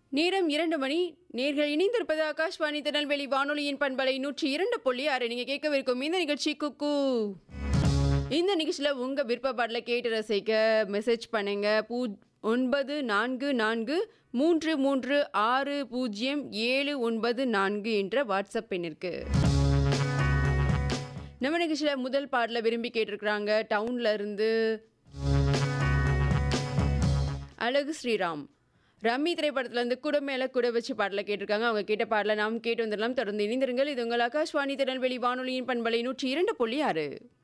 நேரம் இரண்டு மணி நேர்கள் இணைந்திருப்பது ஆகாஷ்வாணி திருநெல்வேலி வானொலியின் பண்பலை நூற்றி இரண்டு புள்ளி ஆறு நீங்க கேட்கவிருக்கும் இந்த நிகழ்ச்சி குக்கு இந்த நிகழ்ச்சியில் உங்க விருப்ப பாடலை கேட்டு ரசிக்க மெசேஜ் பண்ணுங்க பூ ஒன்பது நான்கு நான்கு மூன்று மூன்று ஆறு பூஜ்ஜியம் ஏழு ஒன்பது நான்கு என்ற வாட்ஸ்அப் எண்ணிற்கு நம்ம நிகழ்ச்சியில் முதல் பாடலை விரும்பி கேட்டிருக்கிறாங்க டவுன்ல இருந்து அழகு ஸ்ரீராம் ரம்மி திரைப்படத்துல இருந்து குட மேல குட வச்சு பாடலை கேட்டிருக்காங்க அவங்க கேட்ட பாடலை நாம் கேட்டு வந்துடலாம் தொடர்ந்து இணைந்திருங்கள் இது உங்கள் ஆகாஷ்வாணி திருநெல்வேலி வானொலியின் பண்பலை நூற்றி இரண்டு புள்ளி ஆறு